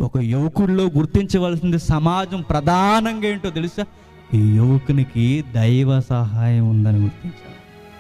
ఒక యువకుడిలో గుర్తించవలసింది సమాజం ప్రధానంగా ఏంటో తెలుసా ఈ యువకునికి దైవ సహాయం ఉందని గుర్తించాలి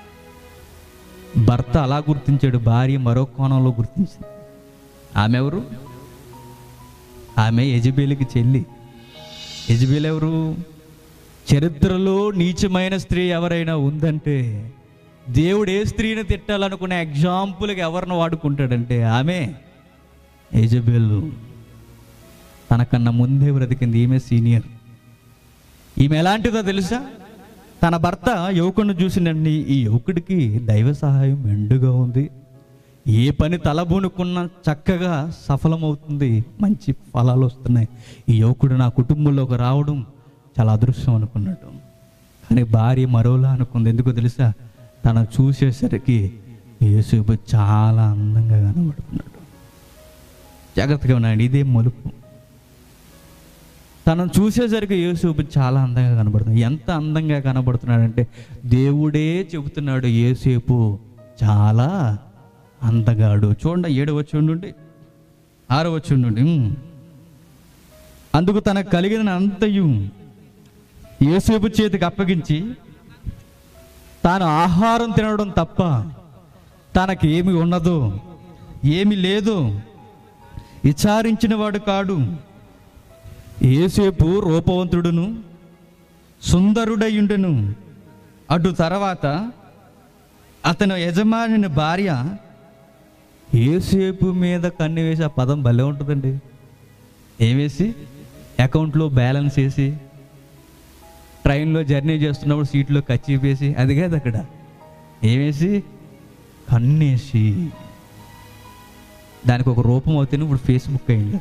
భర్త అలా గుర్తించాడు భార్య మరో కోణంలో గుర్తించింది ఆమె ఎవరు ఆమె యజబేలికి చెల్లి యజబేల్ ఎవరు చరిత్రలో నీచమైన స్త్రీ ఎవరైనా ఉందంటే దేవుడు ఏ స్త్రీని తిట్టాలనుకునే ఎగ్జాంపుల్కి ఎవరిని వాడుకుంటాడంటే ఆమె యజబేల్ తనకన్నా ముందే బ్రతికింది ఈమె సీనియర్ ఈమె ఎలాంటిదో తెలుసా తన భర్త యువకుడిని చూసినండి ఈ యువకుడికి దైవ సహాయం మెండుగా ఉంది ఏ పని తలబూనుకున్నా చక్కగా సఫలమవుతుంది మంచి ఫలాలు వస్తున్నాయి ఈ యువకుడు నా కుటుంబంలోకి రావడం చాలా అదృష్టం అనుకున్నట్టు కానీ భార్య మరోలా అనుకుంది ఎందుకో తెలుసా తను చూసేసరికి యేసుపు చాలా అందంగా కనబడుతున్నాడు జాగ్రత్తగా ఉన్నాడు ఇదే మలుపు తనను చూసేసరికి యేసుపు చాలా అందంగా కనబడుతుంది ఎంత అందంగా కనబడుతున్నాడంటే దేవుడే చెబుతున్నాడు యేసేపు చాలా అందగాడు చూడండి ఏడు వచ్చి ఉండుండి ఆరు వచ్చి ఉండుండి ఉమ్. అందుకు తనకు కలిగిన అంతయు యేసేపు చేతికి అప్పగించి తాను ఆహారం తినడం తప్ప తనకి ఏమి ఉన్నదో ఏమి లేదు విచారించిన వాడు కాడు ఏసేపు రూపవంతుడును సుందరుడయుండును అటు తర్వాత అతను యజమాని భార్య ఏసేపు మీద కన్ను వేసి ఆ పదం భలే ఉంటుందండి ఏమేసి అకౌంట్లో బ్యాలెన్స్ వేసి ట్రైన్లో జర్నీ చేస్తున్నప్పుడు సీట్లో కచ్చిపేసి అది కాదు అక్కడ ఏమేసి కన్నేసి దానికి ఒక రూపం అవుతేనే ఇప్పుడు ఫేస్బుక్ అయింది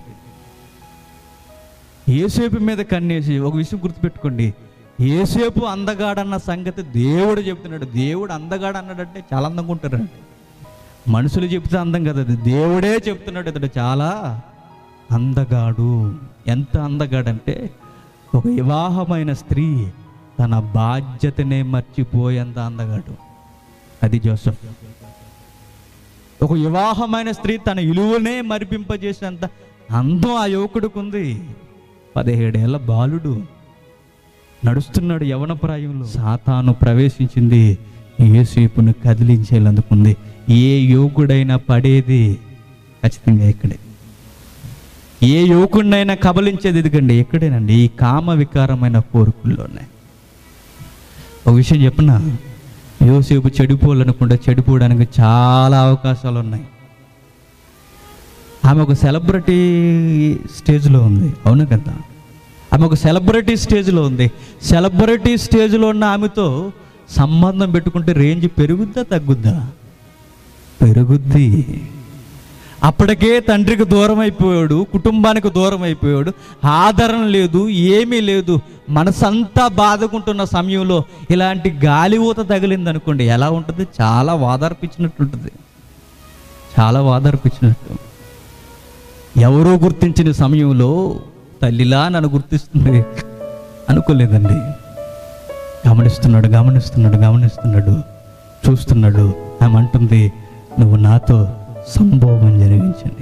ఏసేపు మీద కన్నేసి ఒక విషయం గుర్తుపెట్టుకోండి ఏసేపు అందగాడన్న సంగతి దేవుడు చెప్తున్నాడు దేవుడు అందగాడు అన్నాడంటే చాలా అందంగా ఉంటారండి మనుషులు చెప్తే అందం కదా అది దేవుడే చెప్తున్నాడు ఇతడు చాలా అందగాడు ఎంత అందగాడంటే ఒక వివాహమైన స్త్రీ తన బాధ్యతనే మర్చిపోయేంత అందగాడు అది జోసఫ్ ఒక వివాహమైన స్త్రీ తన ఇలువనే మరిపింపజేసేంత అందం ఆ యువకుడికి ఉంది పదిహేడేళ్ల బాలుడు నడుస్తున్నాడు యవన ప్రాయంలో సాతాను ప్రవేశించింది ఏసేపును కదిలించేందుకుంది ఏ యువకుడైనా పడేది ఖచ్చితంగా ఇక్కడే ఏ యువకుడినైనా కబలించేది ఎందుకండి ఎక్కడేనండి ఈ కామ వికారమైన కోరికల్లోనే ఒక విషయం చెప్పిన యోసేపు చెడిపోవాలనుకుంటే చెడిపోవడానికి చాలా అవకాశాలు ఉన్నాయి ఆమె ఒక సెలబ్రిటీ స్టేజ్లో ఉంది అవును కదా ఆమె ఒక సెలబ్రిటీ స్టేజ్లో ఉంది సెలబ్రిటీ స్టేజ్లో ఉన్న ఆమెతో సంబంధం పెట్టుకుంటే రేంజ్ పెరుగుద్దా తగ్గుద్దా పెరుగుద్ది అప్పటికే తండ్రికి దూరం అయిపోయాడు కుటుంబానికి దూరం అయిపోయాడు ఆదరణ లేదు ఏమీ లేదు మనసంతా బాధకుంటున్న సమయంలో ఇలాంటి గాలి ఊత తగిలింది అనుకోండి ఎలా ఉంటుంది చాలా వాదార్పించినట్టుంటుంది చాలా వాదార్పించినట్టు ఎవరో గుర్తించిన సమయంలో తల్లిలా నన్ను గుర్తిస్తుంది అనుకోలేదండి గమనిస్తున్నాడు గమనిస్తున్నాడు గమనిస్తున్నాడు చూస్తున్నాడు ఆమె అంటుంది నువ్వు నాతో సంభోగం జరిగించండి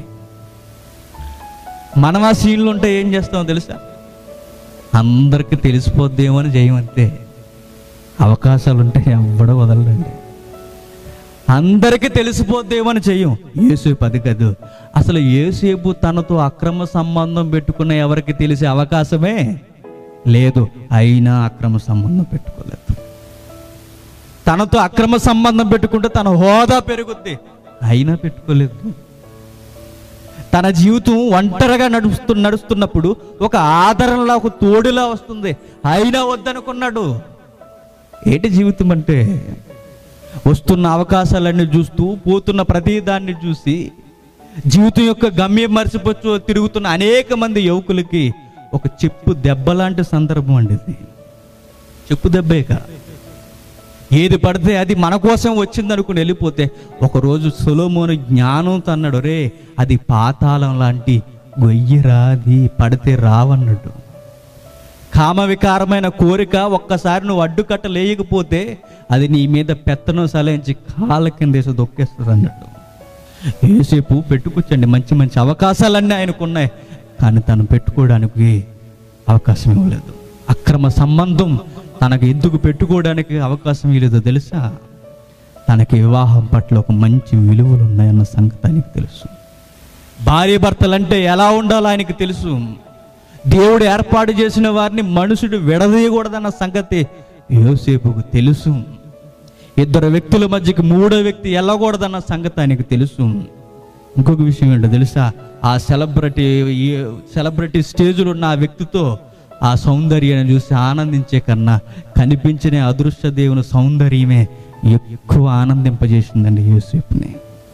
మనం ఆ సీన్లు ఉంటే ఏం చేస్తామో తెలుసా అందరికీ తెలిసిపోద్దేమో అని చేయమంతే అవకాశాలు ఉంటే ఎవ్వడో వదలరండి అందరికీ తెలిసిపోద్దేమో అని చెయ్యం ఏసేపు అది కాదు అసలు ఏసేపు తనతో అక్రమ సంబంధం పెట్టుకున్న ఎవరికి తెలిసే అవకాశమే లేదు అయినా అక్రమ సంబంధం పెట్టుకోలేదు తనతో అక్రమ సంబంధం పెట్టుకుంటే తన హోదా పెరుగుద్ది అయినా పెట్టుకోలేదు తన జీవితం ఒంటరిగా నడుస్తు నడుస్తున్నప్పుడు ఒక ఆదరణలా ఒక తోడులా వస్తుంది అయినా వద్దనుకున్నాడు ఏంటి జీవితం అంటే వస్తున్న అవకాశాలన్నీ చూస్తూ పోతున్న ప్రతి దాన్ని చూసి జీవితం యొక్క గమ్యం మర్చిపోచ్చు తిరుగుతున్న అనేక మంది యువకులకి ఒక చెప్పు దెబ్బ లాంటి సందర్భం అండి ఇది చెప్పు దెబ్బేక ఏది పడితే అది మన కోసం వచ్చింది అనుకుని వెళ్ళిపోతే ఒకరోజు సొలోమోను జ్ఞానంతో అన్నాడు రే అది పాతాళం లాంటి గొయ్యిరాది పడితే రావన్నాడు కామ వికారమైన కోరిక ఒక్కసారి నువ్వు అడ్డుకట్ట లేయకపోతే అది నీ మీద పెత్తనం సలహించి కాళ్ళ కిందేసి దొక్కేస్తుంది అన్నట్టు ఏసేపు పెట్టుకొచ్చండి మంచి మంచి అవకాశాలన్నీ ఆయనకు ఉన్నాయి కానీ తను పెట్టుకోవడానికి అవకాశం ఇవ్వలేదు అక్రమ సంబంధం తనకు ఎందుకు పెట్టుకోవడానికి అవకాశం ఇవ్వలేదో తెలుసా తనకి వివాహం పట్ల ఒక మంచి విలువలు ఉన్నాయన్న సంగతి ఆయనకు తెలుసు భార్య భర్తలంటే ఎలా ఉండాలో ఆయనకు తెలుసు దేవుడు ఏర్పాటు చేసిన వారిని మనుషుడు విడదీయకూడదన్న సంగతి యోసేపుకు తెలుసు ఇద్దరు వ్యక్తుల మధ్యకి మూడో వ్యక్తి వెళ్ళకూడదన్న సంగతి ఆయనకు తెలుసు ఇంకొక విషయం ఏంటో తెలుసా ఆ సెలబ్రిటీ ఈ సెలబ్రిటీ స్టేజ్లో ఉన్న ఆ వ్యక్తితో ఆ సౌందర్యాన్ని చూసి ఆనందించే కన్నా కనిపించిన అదృశ్య దేవుని సౌందర్యమే ఎక్కువ ఆనందింపజేసిందండి యూసేపుని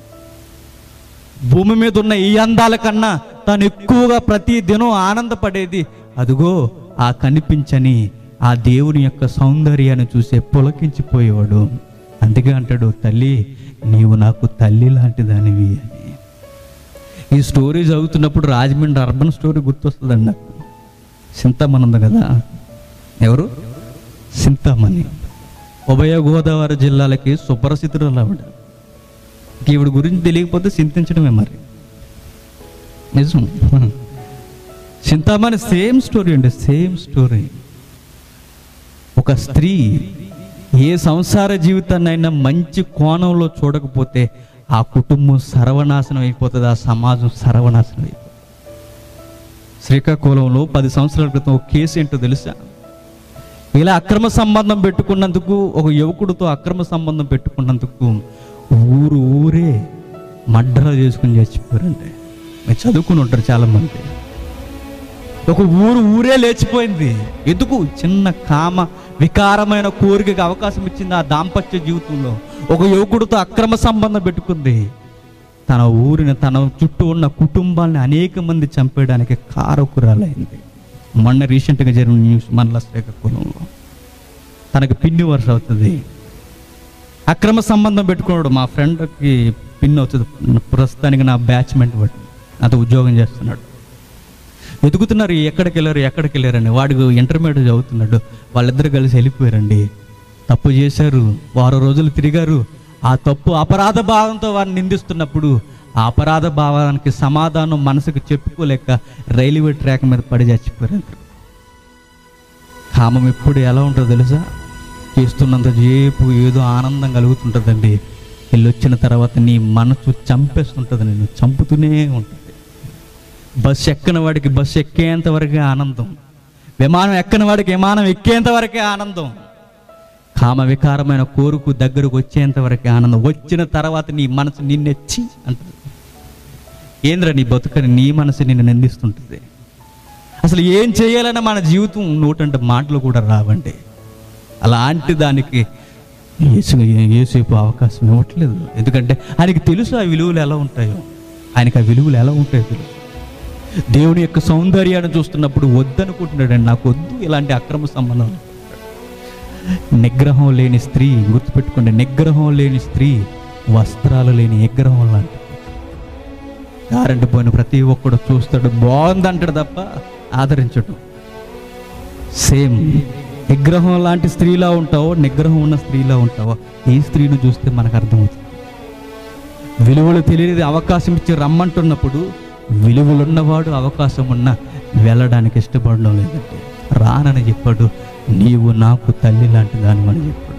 భూమి మీద ఉన్న ఈ అందాల కన్నా తాను ఎక్కువగా ప్రతి దినం ఆనందపడేది అదిగో ఆ కనిపించని ఆ దేవుని యొక్క సౌందర్యాన్ని చూసే పులకించిపోయేవాడు అందుకే అంటాడు తల్లి నీవు నాకు తల్లి లాంటి దానివి అని ఈ స్టోరీ చదువుతున్నప్పుడు రాజమండ్రి అర్బన్ స్టోరీ గుర్తొస్తుందండి నాకు సింతామణి ఉంది కదా ఎవరు సింతామణి ఉభయ గోదావరి జిల్లాలకి సుప్రసిద్ధురాలు ఆవిడ ఇంక ఈవిడ గురించి తెలియకపోతే చింతించడమే మరి నిజం చింతామణి సేమ్ స్టోరీ అండి సేమ్ స్టోరీ ఒక స్త్రీ ఏ సంసార జీవితాన్నైనా మంచి కోణంలో చూడకపోతే ఆ కుటుంబం సర్వనాశనం అయిపోతుంది ఆ సమాజం సర్వనాశనం అయిపోతుంది శ్రీకాకుళంలో పది సంవత్సరాల క్రితం ఒక కేసు ఏంటో తెలుసా ఇలా అక్రమ సంబంధం పెట్టుకున్నందుకు ఒక యువకుడితో అక్రమ సంబంధం పెట్టుకున్నందుకు ఊరు ఊరే మడ్డర చేసుకుని చచ్చిపోయారండి మీరు చదువుకుని ఉంటారు చాలా మంది ఒక ఊరు ఊరే లేచిపోయింది ఎందుకు చిన్న కామ వికారమైన కోరికకి అవకాశం ఇచ్చింది ఆ దాంపత్య జీవితంలో ఒక యువకుడితో అక్రమ సంబంధం పెట్టుకుంది తన ఊరిని తన చుట్టూ ఉన్న కుటుంబాన్ని అనేక మంది చంపేయడానికి కారకురాలైంది మొన్న రీసెంట్గా జరిగిన న్యూస్ మనల శ్రీకాకుళంలో తనకి పిన్ని వరుస అవుతుంది అక్రమ సంబంధం పెట్టుకున్నాడు మా ఫ్రెండ్కి పిన్ అవుతుంది ప్రస్తుతానికి నా బ్యాచ్మెంట్ వాడు నాతో ఉద్యోగం చేస్తున్నాడు వెతుకుతున్నారు ఎక్కడికి వెళ్ళారు ఎక్కడికి వెళ్ళారని వాడికి ఇంటర్మీడియట్ చదువుతున్నాడు వాళ్ళిద్దరు కలిసి వెళ్ళిపోయారండి తప్పు చేశారు వారం రోజులు తిరిగారు ఆ తప్పు అపరాధ భావంతో వారిని నిందిస్తున్నప్పుడు ఆ అపరాధ భావానికి సమాధానం మనసుకు చెప్పుకోలేక రైల్వే ట్రాక్ మీద పడి చచ్చిపోయారు కామం ఎప్పుడు ఎలా ఉంటుందో తెలుసా చేస్తున్నంత సేపు ఏదో ఆనందం కలుగుతుంటుందండి వెళ్ళి వచ్చిన తర్వాత నీ మనసు చంపేస్తుంటుంది నేను చంపుతూనే ఉంటుంది బస్సు ఎక్కని వాడికి బస్సు ఎక్కేంత వరకే ఆనందం విమానం ఎక్కని వాడికి విమానం ఎక్కేంత వరకే ఆనందం కామ వికారమైన కోరుకు దగ్గరకు వచ్చేంత వరకే ఆనందం వచ్చిన తర్వాత నీ మనసు నిన్నెచ్చి అంటుంది ఏంద్ర నీ బతుకని నీ మనసు నిన్ను నిందిస్తుంటుంది అసలు ఏం చేయాలన్నా మన జీవితం నోటంటే మాటలు కూడా రావండి అలాంటి దానికి యేసు యేసేపు అవకాశం ఇవ్వట్లేదు ఎందుకంటే ఆయనకి తెలుసు ఆ విలువలు ఎలా ఉంటాయో ఆయనకి ఆ విలువలు ఎలా ఉంటాయో తెలుసు దేవుని యొక్క సౌందర్యాన్ని చూస్తున్నప్పుడు వద్దనుకుంటున్నాడండి నాకు వద్దు ఇలాంటి అక్రమ సంబంధం నిగ్రహం లేని స్త్రీ గుర్తుపెట్టుకోండి నిగ్రహం లేని స్త్రీ వస్త్రాలు లేని విగ్రహం లాంటిది కారెంట్ పోయిన ప్రతి ఒక్కడు చూస్తాడు బాగుంది అంటాడు తప్ప ఆదరించడు సేమ్ విగ్రహం లాంటి స్త్రీలా ఉంటావో నిగ్రహం ఉన్న స్త్రీలా ఉంటావో ఏ స్త్రీని చూస్తే మనకు అర్థమవుతుంది విలువలు తెలియని అవకాశం ఇచ్చి రమ్మంటున్నప్పుడు విలువలున్నవాడు అవకాశం ఉన్న వెళ్ళడానికి ఇష్టపడడం లేదంటే రానని చెప్పాడు నీవు నాకు తల్లి లాంటి దానివని చెప్పాడు